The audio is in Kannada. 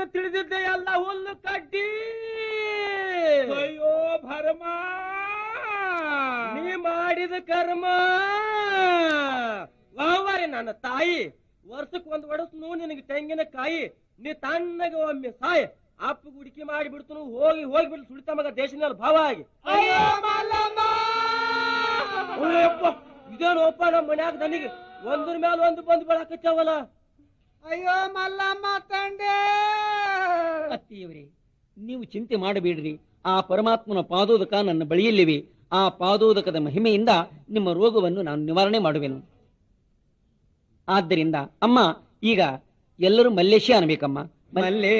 ತಿಳಿದಿದ್ದೆ ಎಲ್ಲ ಹುಲ್ಲು ಕಡ್ಡಿ ಅಯ್ಯೋ ಭರಮ ನೀ ಮಾಡಿದ ಕರ್ಮ ವಾವಾರಿ ನನ್ನ ತಾಯಿ ವರ್ಷಕ್ ಒಂದ್ ಒಡಸ್ನು ನಿನಗೆ ತೆಂಗಿನಕಾಯಿ ನೀ ತಣ್ಣಗ ಒಮ್ಮೆ ಸಾಯ್ ಅಪ್ಪ ಗುಡಿಕೆ ಮಾಡಿ ಬಿಡ್ತನು ಹೋಗಿ ಹೋಗಿ ಬಿಡ್ತು ಸುಳಿತ ಮಗ ದೇಶದ ಭಾವ ಆಗಿ ಅಯ್ಯೋ ಮಲ್ಲಮ್ಮ ಅಯ್ಯಪ್ಪ ಇದೇನೋಪ್ಪ ನಮ್ಮ ಮನ್ಯಾಗ ನನಗೆ ಒಂದ್ರ ಮೇಲೆ ಒಂದು ಬಂದು ಬೆಳಕತ್ತವಲ್ಲ ಅಯ್ಯೋ ಮಲ್ಲಮ್ಮ ತಂದೆ ಅತ್ತಿಯವರೇ ನೀವು ಚಿಂತೆ ಮಾಡಬೇಡ್ರಿ ಆ ಪರಮಾತ್ಮನ ಪಾದೋದಕ ನನ್ನ ಬಳಿಯಲ್ಲಿವೆ ಆ ಪಾದೋದಕದ ಮಹಿಮೆಯಿಂದ ನಿಮ್ಮ ರೋಗವನ್ನು ನಾನು ನಿವಾರಣೆ ಮಾಡುವೆನು ಆದ್ದರಿಂದ ಅಮ್ಮ ಈಗ ಎಲ್ಲರೂ ಮಲ್ಲೇಶಿ ಅನ್ಬೇಕಮ್ಮ ಮಲ್ಲೆ